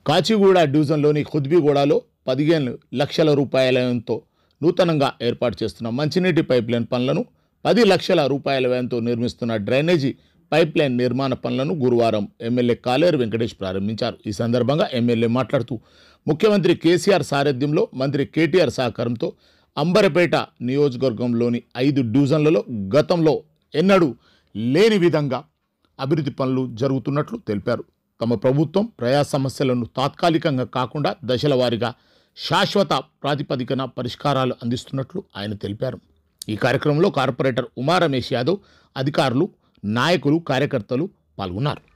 కాచిగూడ డివిజన్లోని ఖుద్బీగూడలో పదిహేను లక్షల రూపాయల వ్యయంతో నూతనంగా ఏర్పాటు చేస్తున్న మంచినీటి పైప్లైన్ పనులను పది లక్షల రూపాయల వ్యయంతో నిర్మిస్తున్న డ్రైనేజీ పైప్లైన్ నిర్మాణ పనులను గురువారం ఎమ్మెల్యే కాలేరు వెంకటేష్ ప్రారంభించారు ఈ సందర్భంగా ఎమ్మెల్యే మాట్లాడుతూ ముఖ్యమంత్రి కేసీఆర్ సారథ్యంలో మంత్రి కేటీఆర్ సహకారంతో అంబరపేట నియోజకవర్గంలోని ఐదు డివిజన్లలో గతంలో ఎన్నడూ లేని విధంగా అభివృద్ధి పనులు జరుగుతున్నట్లు తెలిపారు తమ ప్రభుత్వం ప్రజా సమస్యలను తాత్కాలికంగా కాకుండా దశల వారీగా శాశ్వత ప్రాతిపదికన పరిష్కారాలు అందిస్తున్నట్లు ఆయన తెలిపారు ఈ కార్యక్రమంలో కార్పొరేటర్ ఉమా రమేష్ యాదవ్ అధికారులు నాయకులు కార్యకర్తలు పాల్గొన్నారు